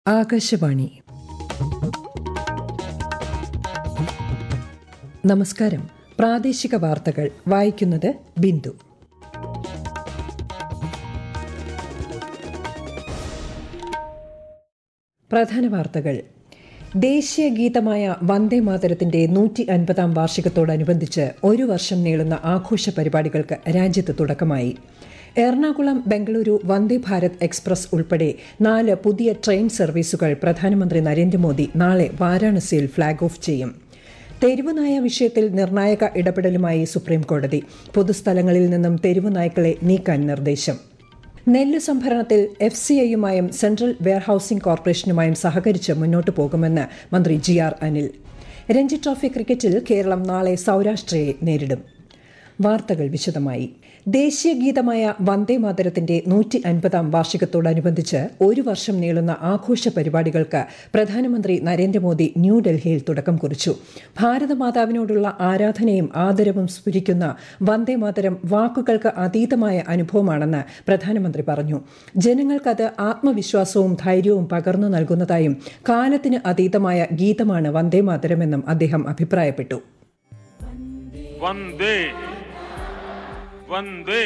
ആകാശവാണി നമസ്കാരം പ്രാദേശിക വാർത്തകൾ വായിക്കുന്നത് ബിന്ദു പ്രധാന വാർത്തകൾ ദേശീയ ഗീതമായ വന്ദേ മാതരത്തിന്റെ നൂറ്റി അൻപതാം വാർഷികത്തോടനുബന്ധിച്ച് ഒരു വർഷം നീളുന്ന ആഘോഷ പരിപാടികൾക്ക് രാജ്യത്ത് തുടക്കമായി എറണാകുളം ബംഗളൂരു വന്ദേ ഭാരത് എക്സ്പ്രസ് ഉൾപ്പെടെ നാല് പുതിയ ട്രെയിൻ സർവീസുകൾ പ്രധാനമന്ത്രി നരേന്ദ്രമോദി നാളെ വാരാണസിയിൽ ഫ്ളാഗ് ഓഫ് ചെയ്യും തെരുവുനായ വിഷയത്തിൽ നിർണായക ഇടപെടലുമായി സുപ്രീംകോടതി പൊതുസ്ഥലങ്ങളിൽ നിന്നും തെരുവുനായ്ക്കളെ നീക്കാൻ നിർദ്ദേശം നെല്ല് സംഭരണത്തിൽ എഫ് സി ഐയുമായും സെൻട്രൽ വെയർഹൌസിംഗ് കോർപ്പറേഷനുമായും സഹകരിച്ച് മുന്നോട്ടു പോകുമെന്ന് മന്ത്രി G R Anil Ranji trophy ക്രിക്കറ്റിൽ കേരളം നാളെ സൌരാഷ്ട്രയെ നേരിടും വാർത്തകൾ വിശദമായി ദേശീയ ഗീതമായ വന്ദേ മാതരത്തിന്റെ നൂറ്റി അൻപതാം വാർഷികത്തോടനുബന്ധിച്ച് ഒരു വർഷം നീളുന്ന ആഘോഷ പരിപാടികൾക്ക് പ്രധാനമന്ത്രി നരേന്ദ്രമോദി ന്യൂഡൽഹിയിൽ തുടക്കം കുറിച്ചു ഭാരതമാതാവിനോടുള്ള ആരാധനയും ആദരവും സ്ഫുരിക്കുന്ന വന്ദേ മാതരം വാക്കുകൾക്ക് അതീതമായ അനുഭവമാണെന്ന് പ്രധാനമന്ത്രി പറഞ്ഞു ജനങ്ങൾക്കത് ആത്മവിശ്വാസവും ധൈര്യവും പകർന്നു നൽകുന്നതായും കാലത്തിന് അതീതമായ ഗീതമാണ് വന്ദേ മാതരമെന്നും അദ്ദേഹം അഭിപ്രായപ്പെട്ടു वंदे वंदे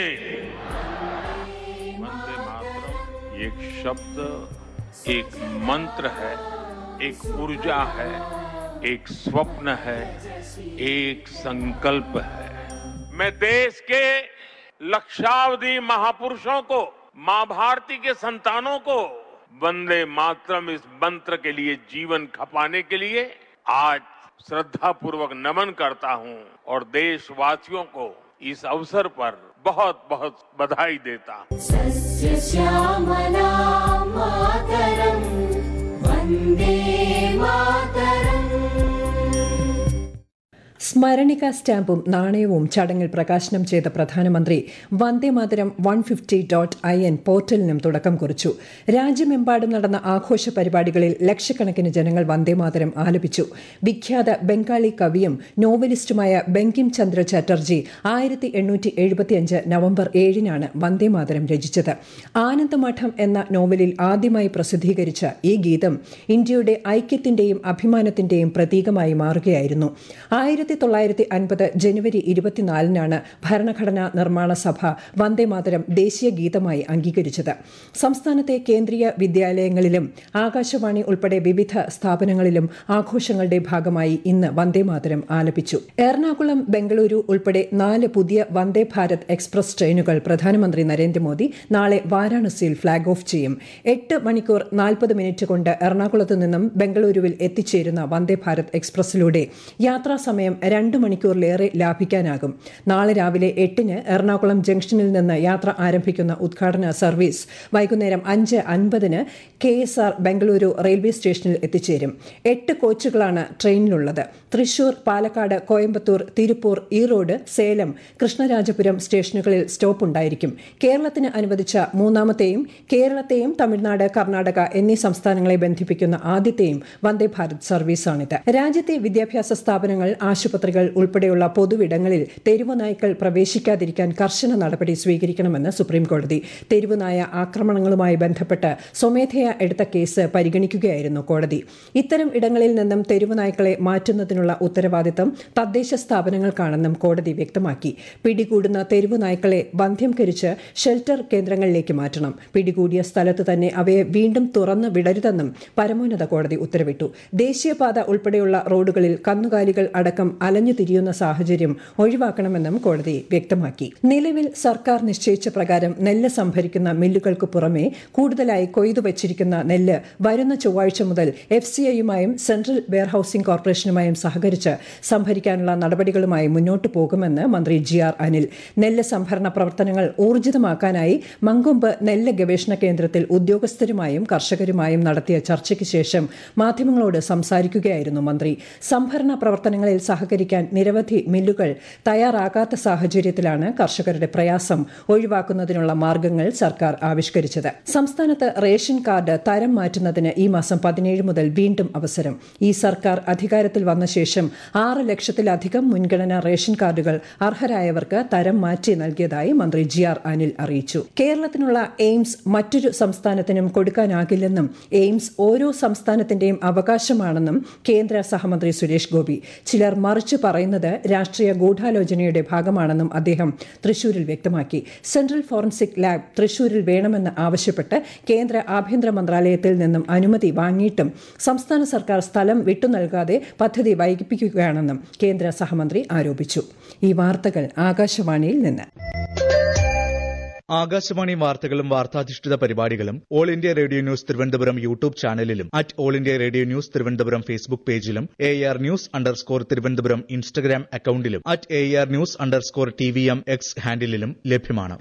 वंदे मातरम एक शब्द एक मंत्र है एक ऊर्जा है एक स्वप्न है एक संकल्प है मैं देश के लक्षावधि महापुरुषों को मां भारती के संतानों को वंदे मातरम इस मंत्र के लिए जीवन खपाने के लिए आज श्रद्धा पूर्वक नमन करता हूं और देशवासियों को इस अवसर पर बहुत बहुत बधाई देता हूं सस्य श्यामला मातरम् वन्दे मातरम् സ്മരണിക സ്റ്റാമ്പും നാണയവും ചടങ്ങിൽ പ്രകാശനം ചെയ്ത പ്രധാനമന്ത്രി Vande Mataram one fifty dot I N പോർട്ടലിനും തുടക്കം കുറിച്ചു രാജ്യമെമ്പാടും നടന്ന ആഘോഷ പരിപാടികളിൽ ലക്ഷക്കണക്കിന് ജനങ്ങൾ വന്ദേമാതരം ആലപിച്ചു വിഖ്യാത ബംഗാളി കവിയും നോവലിസ്റ്റുമായ ബങ്കിം ചന്ദ്ര ചാറ്റർജി ആയിരത്തി എണ്ണൂറ്റി എഴുപത്തിയഞ്ച് നവംബർ ഏഴിനാണ് വന്ദേമാതരം രചിച്ചത് ആനന്ദമഠം എന്ന നോവലിൽ ആദ്യമായി പ്രസിദ്ധീകരിച്ച ഈ ഗീതം ഇന്ത്യയുടെ ഐക്യത്തിന്റെയും അഭിമാനത്തിന്റെയും പ്രതീകമായി മാറുകയായിരുന്നു ആയിരത്തി തൊള്ളായിരത്തി അൻപത് ജനുവരി ഇരുപത്തിനാലിനാണ് ഭരണഘടനാ നിർമ്മാണ സഭ വന്ദേമാതരം ദേശീയ ഗീതമായി അംഗീകരിച്ചത് സംസ്ഥാനത്തെ കേന്ദ്രീയ വിദ്യാലയങ്ങളിലും ആകാശവാണി ഉൾപ്പെടെ വിവിധ സ്ഥാപനങ്ങളിലും ആഘോഷങ്ങളുടെ ഭാഗമായി ഇന്ന് വന്ദേമാതരം ആലപിച്ചു എറണാകുളം ബംഗളൂരു ഉൾപ്പെടെ നാല് പുതിയ വന്ദേ ഭാരത് എക്സ്പ്രസ് ട്രെയിനുകൾ പ്രധാനമന്ത്രി നരേന്ദ്രമോദി നാളെ വാരാണസിയിൽ ഫ്ളാഗ് ഓഫ് ചെയ്യും എട്ട് മണിക്കൂർ നാൽപ്പത് മിനിറ്റ് കൊണ്ട് എറണാകുളത്ത് നിന്നും ബംഗളൂരുവിൽ എത്തിച്ചേരുന്ന വന്ദേ ഭാരത് എക്സ്പ്രസിലൂടെ യാത്രാ സമയം രണ്ട് മണിക്കൂറിലേറെ ലാഭിക്കാനാകും നാളെ രാവിലെ എട്ടിന് എറണാകുളം ജംഗ്ഷനിൽ നിന്ന് യാത്ര ആരംഭിക്കുന്ന ഉദ്ഘാടന സർവീസ് വൈകുന്നേരം അഞ്ച് അൻപതിന് K S R Bengaluru railway station എത്തിച്ചേരും എട്ട് കോച്ചുകളാണ് ട്രെയിനിലുള്ളത് തൃശൂർ പാലക്കാട് കോയമ്പത്തൂർ തിരുപ്പൂർ ഈറോഡ് സേലം കൃഷ്ണരാജപുരം സ്റ്റേഷനുകളിൽ സ്റ്റോപ്പ് ഉണ്ടായിരിക്കും കേരളത്തിന് അനുവദിച്ച മൂന്നാമത്തെയും കേരളത്തെയും തമിഴ്നാട് കർണാടക എന്നീ സംസ്ഥാനങ്ങളെ ബന്ധിപ്പിക്കുന്ന ആദ്യത്തെയും വന്ദേ ഭാരത് സർവീസാണിത് രാജ്യത്തെ വിദ്യാഭ്യാസ സ്ഥാപനങ്ങൾ ആശുപത്രികൾ ഉൾപ്പെടെയുള്ള പൊതുവിടങ്ങളിൽ തെരുവുനായ്ക്കൾ പ്രവേശിക്കാതിരിക്കാൻ കർശന നടപടി സ്വീകരിക്കണമെന്ന് സുപ്രീംകോടതി തെരുവുനായ ആക്രമണങ്ങളുമായി ബന്ധപ്പെട്ട് സ്വമേധയാ എടുത്ത കേസ് പരിഗണിക്കുകയായിരുന്നു കോടതി ഇത്തരം ഇടങ്ങളിൽ നിന്നും തെരുവുനായ്ക്കളെ മാറ്റുന്നതിനുള്ള ഉത്തരവാദിത്തം തദ്ദേശ സ്ഥാപനങ്ങൾക്കാണെന്നും കോടതി വ്യക്തമാക്കി പിടികൂടുന്ന തെരുവുനായ്ക്കളെ ബന്ധ്യംകരിച്ച് ഷെൽട്ടർ കേന്ദ്രങ്ങളിലേക്ക് മാറ്റണം പിടികൂടിയ സ്ഥലത്ത് തന്നെ അവയെ വീണ്ടും തുറന്നു വിടരുതെന്നും പരമോന്നത കോടതി ഉത്തരവിട്ടു ദേശീയപാത ഉൾപ്പെടെയുള്ള റോഡുകളിൽ കന്നുകാലികൾ അടക്കം അലഞ്ഞു തിരിയുന്ന സാഹചര്യം ഒഴിവാക്കണമെന്നും കോടതി വ്യക്തമാക്കി നിലവിൽ സർക്കാർ നിശ്ചയിച്ച പ്രകാരം നെല്ല് സംഭരിക്കുന്ന മില്ലുകൾക്ക് പുറമെ കൂടുതലായി കൊയ്തു വച്ചിരിക്കുന്ന നെല്ല് വരുന്ന ചൊവ്വാഴ്ച മുതൽ എഫ് സി ഐയുമായും സെൻട്രൽ വെയർഹൌസിംഗ് കോർപ്പറേഷനുമായും സഹകരിച്ച് സംഭരിക്കാനുള്ള നടപടികളുമായി മുന്നോട്ടു പോകുമെന്ന് മന്ത്രി ജി ആർ അനിൽ നെല്ല് സംഭരണ പ്രവർത്തനങ്ങൾ ഊർജിതമാക്കാനായി മങ്കൊമ്പ് നെല്ല് ഗവേഷണ കേന്ദ്രത്തിൽ ഉദ്യോഗസ്ഥരുമായും കർഷകരുമായും നടത്തിയ ചർച്ചയ്ക്ക് ശേഷം മാധ്യമങ്ങളോട് സംസാരിക്കുകയായിരുന്നു മന്ത്രി സംഭരണ പ്രവർത്തനങ്ങളിൽ സഹകരിക്കാൻ പരിഹരിക്കാൻ നിരവധി മില്ലുകൾ തയ്യാറാകാത്ത സാഹചര്യത്തിലാണ് കർഷകരുടെ പ്രയാസം ഒഴിവാക്കുന്നതിനുള്ള മാർഗങ്ങൾ സർക്കാർ ആവിഷ്കരിച്ചത് സംസ്ഥാനത്ത് റേഷൻ കാർഡ് തരം മാറ്റുന്നതിന് ഈ മാസം പതിനേഴ് മുതൽ വീണ്ടും അവസരം ഈ സർക്കാർ അധികാരത്തിൽ വന്ന ശേഷം ആറ് ലക്ഷത്തിലധികം മുൻഗണനാ റേഷൻ കാർഡുകൾ അർഹരായവർക്ക് തരം മാറ്റി നൽകിയതായി മന്ത്രി ജി ആർ അനിൽ അറിയിച്ചു കേരളത്തിനുള്ള എയിംസ് മറ്റൊരു സംസ്ഥാനത്തിനും കൊടുക്കാനാകില്ലെന്നും എയിംസ് ഓരോ സംസ്ഥാനത്തിന്റെയും അവകാശമാണെന്നും കേന്ദ്ര സഹമന്ത്രി സുരേഷ് ഗോപി ചിലർ മറിച്ച് പറയുന്നത് രാഷ്ട്രീയ ഗൂഢാലോചനയുടെ ഭാഗമാണെന്നും അദ്ദേഹം തൃശൂരിൽ വ്യക്തമാക്കി സെൻട്രൽ ഫോറൻസിക് ലാബ് തൃശൂരിൽ വേണമെന്ന് ആവശ്യപ്പെട്ട് കേന്ദ്ര ആഭ്യന്തര മന്ത്രാലയത്തിൽ നിന്നും അനുമതി വാങ്ങിയിട്ടും സംസ്ഥാന സർക്കാർ സ്ഥലം വിട്ടുനൽകാതെ പദ്ധതി വൈകിപ്പിക്കുകയാണെന്നും കേന്ദ്ര സഹമന്ത്രി ആരോപിച്ചു ഈ വാർത്തകൾ ആകാശവാണിയിൽ നിന്ന് ആകാശവാണി വാർത്തകളും വാർത്താധിഷ്ഠിത പരിപാടികളും All India Radio news Thiruvananthapuram YouTube ചാനലിലും at All India Radio news Thiruvananthapuram Facebook പേജിലും A R news underscore Thiruvananthapuram Instagram അക്കൌണ്ടിലും at A R news underscore T V M X ഹാൻഡിലും ലഭ്യമാണ്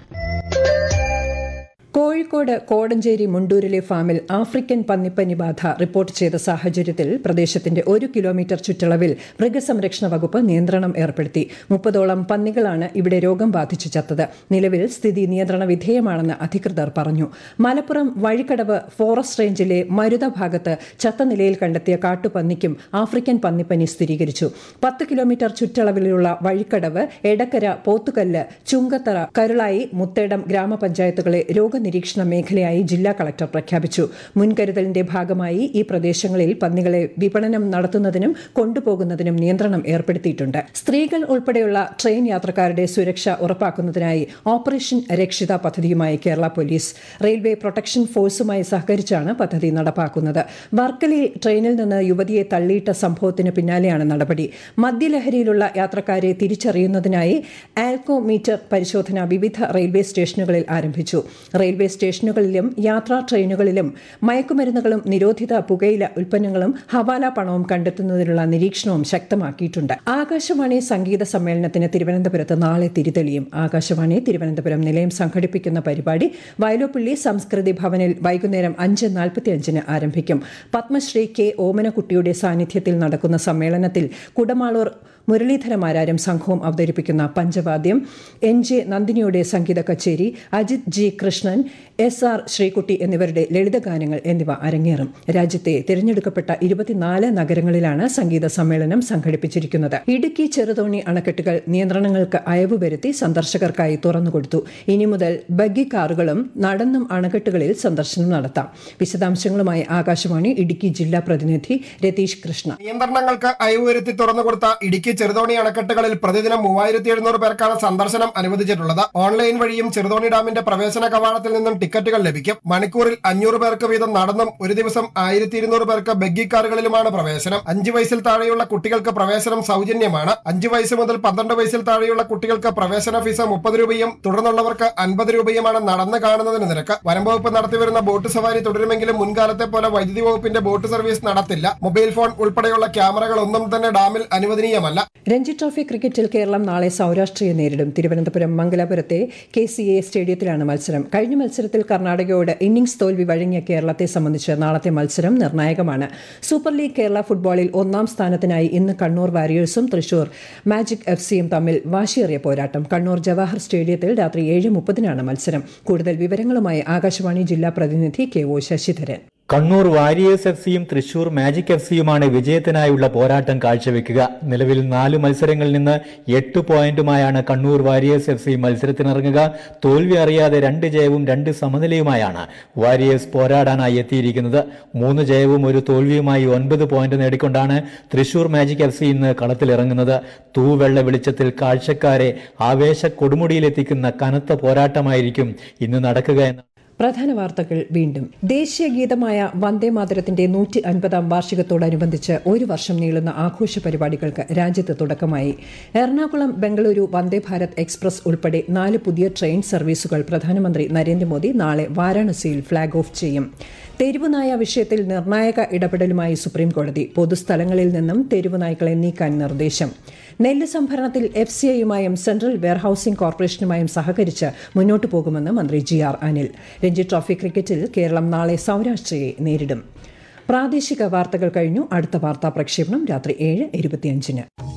കോഴിക്കോട് കോടഞ്ചേരി മുണ്ടൂരിലെ ഫാമിൽ ആഫ്രിക്കൻ പന്നിപ്പനി ബാധ റിപ്പോർട്ട് ചെയ്ത സാഹചര്യത്തിൽ പ്രദേശത്തിന്റെ ഒരു കിലോമീറ്റർ ചുറ്റളവിൽ മൃഗസംരക്ഷണ വകുപ്പ് നിയന്ത്രണം ഏർപ്പെടുത്തി മുപ്പതോളം പന്നികളാണ് ഇവിടെ രോഗം ബാധിച്ചു ചത്തത് നിലവിൽ സ്ഥിതി നിയന്ത്രണ വിധേയമാണെന്ന് അധികൃതർ പറഞ്ഞു മലപ്പുറം വഴിക്കടവ് ഫോറസ്റ്റ് റേഞ്ചിലെ മരുത ഭാഗത്ത് ചത്ത നിലയിൽ കണ്ടെത്തിയ കാട്ടുപന്നിക്കും ആഫ്രിക്കൻ പന്നിപ്പനി സ്ഥിരീകരിച്ചു പത്ത് കിലോമീറ്റർ ചുറ്റളവിലുള്ള വഴിക്കടവ് എടക്കര പോത്തുകല്ല് ചുങ്കത്തറ കരുളായി മുത്തേടം ഗ്രാമപഞ്ചായത്തുകളെ രോഗനിരീക്ഷണ മേഖലയായി ജില്ലാ കളക്ടർ പ്രഖ്യാപിച്ചു മുൻകരുതലിന്റെ ഭാഗമായി ഈ പ്രദേശങ്ങളിൽ പന്നികളെ വിപണനം നടത്തുന്നതിനും കൊണ്ടുപോകുന്നതിനും നിയന്ത്രണം ഏർപ്പെടുത്തിയിട്ടുണ്ട് സ്ത്രീകൾ ഉൾപ്പെടെയുള്ള ട്രെയിൻ യാത്രക്കാരുടെ സുരക്ഷ ഉറപ്പാക്കുന്നതിനായി ഓപ്പറേഷൻ രക്ഷിത പദ്ധതിയുമായി കേരള പോലീസ് റെയിൽവേ പ്രൊട്ടക്ഷൻ ഫോഴ്സുമായി സഹകരിച്ചാണ് പദ്ധതി നടപ്പാക്കുന്നത് വർക്കലയിൽ ട്രെയിനിൽ നിന്ന് യുവതിയെ തള്ളിയിട്ട സംഭവത്തിന് പിന്നാലെയാണ് നടപടി മദ്യലഹരിയിലുള്ള യാത്രക്കാരെ തിരിച്ചറിയുന്നതിനായി ആൽക്കോ മീറ്റർ പരിശോധന വിവിധ റെയിൽവേ സ്റ്റേഷനുകളിൽ ആരംഭിച്ചു റെയിൽവേ സ്റ്റേഷനുകളിലും യാത്രാ ട്രെയിനുകളിലും മയക്കുമരുന്നുകളും നിരോധിത പുകയില ഉൽപ്പന്നങ്ങളും ഹവാല പണവും കണ്ടെത്തുന്നതിനുള്ള നിരീക്ഷണവും ശക്തമാക്കിയിട്ടുണ്ട് ആകാശവാണി സംഗീത സമ്മേളനത്തിന് തിരുവനന്തപുരത്ത് നാളെ തിരിതെളിയും ആകാശവാണി തിരുവനന്തപുരം നിലയം സംഘടിപ്പിക്കുന്ന പരിപാടി വയലോപ്പള്ളി സംസ്കൃതി ഭവനിൽ വൈകുന്നേരം അഞ്ച് നാൽപ്പത്തിയഞ്ചിന് ആരംഭിക്കും പത്മശ്രീ കെ ഓമനക്കുട്ടിയുടെ സാന്നിധ്യത്തിൽ നടക്കുന്ന സമ്മേളനത്തിൽ കുടമാളൂർ മുരളീധരമാരാരും സംഘവും അവതരിപ്പിക്കുന്ന പഞ്ചവാദ്യം എൻ ജെ നന്ദിനിയുടെ സംഗീത കച്ചേരി Ajith G Krishnan S R Sreekutty എന്നിവരുടെ ലളിതഗാനങ്ങൾ എന്നിവ അരങ്ങേറും രാജ്യത്തെ തിരഞ്ഞെടുക്കപ്പെട്ട ഇരുപത്തിനാല് നഗരങ്ങളിലാണ് സംഗീത സമ്മേളനം സംഘടിപ്പിച്ചിരിക്കുന്നത് ഇടുക്കി ചെറുതോണി അണക്കെട്ടുകൾ നിയന്ത്രണങ്ങൾക്ക് അയവ് വരുത്തി സന്ദർശകർക്കായി തുറന്നുകൊടുത്തു ഇനി മുതൽ ബഗ്ഗി കാറുകളും നടന്നും അണക്കെട്ടുകളിൽ സന്ദർശനം നടത്താം വിശദാംശങ്ങളുമായി ആകാശവാണി ഇടുക്കി ജില്ലാ പ്രതിനിധി രതീഷ് കൃഷ്ണ നിയന്ത്രണങ്ങൾക്ക് അയവ് വരുത്തി തുറന്നുകൊടുത്ത ഇടുക്കി ചെറുതോണി അണക്കെട്ടുകളിൽ പ്രതിദിനം മൂവായിരത്തി എഴുന്നൂറ് പേർക്കാണ് സന്ദർശനം അനുവദിച്ചിട്ടുള്ളത് ഓൺലൈൻ വഴിയും ചെറുതോണി ഡാമിന്റെ പ്രവേശന കവാടത്തിൽ നിന്നും ടിക്കറ്റുകൾ ലഭിക്കും മണിക്കൂറിൽ അഞ്ഞൂറ് പേർക്ക് വീതം നടന്നും ഒരു ദിവസം ആയിരത്തി ഇരുന്നൂറ് പേർക്ക് ബഗ്ഗി കാറുകളിലുമാണ് പ്രവേശനം അഞ്ച് വയസ്സിൽ താഴെയുള്ള കുട്ടികൾക്ക് പ്രവേശനം സൗജന്യമാണ് അഞ്ച് വയസ്സ് മുതൽ പന്ത്രണ്ട് വയസ്സിൽ താഴെയുള്ള കുട്ടികൾക്ക് പ്രവേശന ഫീസ് മുപ്പത് രൂപയും തുടർന്നുള്ളവർക്ക് അൻപത് രൂപയുമാണ് നടന്ന് കാണുന്നതിന് നിരക്ക് വനംവകുപ്പ് നടത്തിവരുന്ന ബോട്ട് സവാരി തുടരുമെങ്കിലും മുൻകാലത്തെ പോലെ വൈദ്യുതി വകുപ്പിന്റെ ബോട്ട് സർവീസ് നടത്തില്ല മൊബൈൽ ഫോൺ ഉൾപ്പെടെയുള്ള ക്യാമറകൾ ഒന്നും തന്നെ ഡാമിൽ അനുവദനീയമല്ല രഞ്ജി ട്രോഫി ക്രിക്കറ്റിൽ കേരളം നാളെ സൌരാഷ്ട്രയെ നേരിടും തിരുവനന്തപുരം മംഗലാപുരത്തെ കെ സി എ സ്റ്റേഡിയത്തിലാണ് മത്സരം കഴിഞ്ഞ മത്സരത്തിൽ കർണാടകയോട് ഇന്നിംഗ്സ് തോൽവി വഴങ്ങിയ കേരളത്തെ സംബന്ധിച്ച് നാളത്തെ മത്സരം നിർണായകമാണ് സൂപ്പർ ലീഗ് കേരള ഫുട്ബോളിൽ ഒന്നാം സ്ഥാനത്തിനായി ഇന്ന് കണ്ണൂർ വാരിയേഴ്സും തൃശൂർ മാജിക് എഫ് സിയും തമ്മിൽ വാശിയേറിയ പോരാട്ടം കണ്ണൂർ ജവാഹർ സ്റ്റേഡിയത്തിൽ രാത്രി ഏഴ് മുപ്പതിനാണ് മത്സരം കൂടുതൽ വിവരങ്ങളുമായി ആകാശവാണി ജില്ലാ പ്രതിനിധി K O Sasidharan Kannur warriors F സിയും തൃശൂർ മാജിക് എഫ് സിയുമാണ് വിജയത്തിനായുള്ള പോരാട്ടം കാഴ്ചവെക്കുക നിലവിൽ നാല് മത്സരങ്ങളിൽ നിന്ന് എട്ട് പോയിന്റുമായാണ് കണ്ണൂർ വാരിയേഴ്സ് എഫ് സി മത്സരത്തിനിറങ്ങുക തോൽവി അറിയാതെ രണ്ട് ജയവും രണ്ട് സമനിലയുമായാണ് വാരിയേഴ്സ് പോരാടാനായി എത്തിയിരിക്കുന്നത് മൂന്ന് ജയവും ഒരു തോൽവിയുമായി ഒൻപത് പോയിന്റ് നേടിക്കൊണ്ടാണ് തൃശൂർ മാജിക് എഫ് സി ഇന്ന് കളത്തിലിറങ്ങുന്നത് തൂവെള്ള വെളിച്ചത്തിൽ കാഴ്ചക്കാരെ ആവേശ കൊടുമുടിയിലെത്തിക്കുന്ന കനത്ത പോരാട്ടമായിരിക്കും ഇന്ന് നടക്കുക എന്ന് പ്രധാന വാർത്തകൾ വീണ്ടും ദേശീയ ഗീതമായ വന്ദേ മാതരത്തിന്റെ നൂറ്റി അൻപതാം വാർഷികത്തോടനുബന്ധിച്ച് ഒരു വർഷം നീളുന്ന ആഘോഷ പരിപാടികൾക്ക് രാജ്യത്ത് തുടക്കമായി എറണാകുളം ബംഗളൂരു വന്ദേ ഭാരത് എക്സ്പ്രസ് ഉൾപ്പെടെ നാല് പുതിയ ട്രെയിൻ സർവീസുകൾ പ്രധാനമന്ത്രി നരേന്ദ്രമോദി നാളെ വാരാണസിയിൽ ഫ്ളാഗ് ഓഫ് ചെയ്യും തെരുവുനായ വിഷയത്തിൽ നിർണായക ഇടപെടലുമായി സുപ്രീംകോടതി പൊതുസ്ഥലങ്ങളിൽ നിന്നും തെരുവുനായ്ക്കളെ നീക്കാൻ നിർദ്ദേശം നെല്ല് സംഭരണത്തിൽ എഫ് സി ഐയുമായും സെൻട്രൽ വെയർഹൌസിംഗ് കോർപ്പറേഷനുമായും സഹകരിച്ച് മുന്നോട്ടു പോകുമെന്ന് മന്ത്രി G R Anil Ranji trophy ക്രിക്കറ്റിൽ കേരളം നാളെ സൌരാഷ്ട്രയെ നേരിടും പ്രാദേശിക വാർത്തകൾ കഴിഞ്ഞു അടുത്ത വാർത്താ പ്രക്ഷേപണം രാത്രി ഏഴ് ഇരുപത്തിയഞ്ചിന്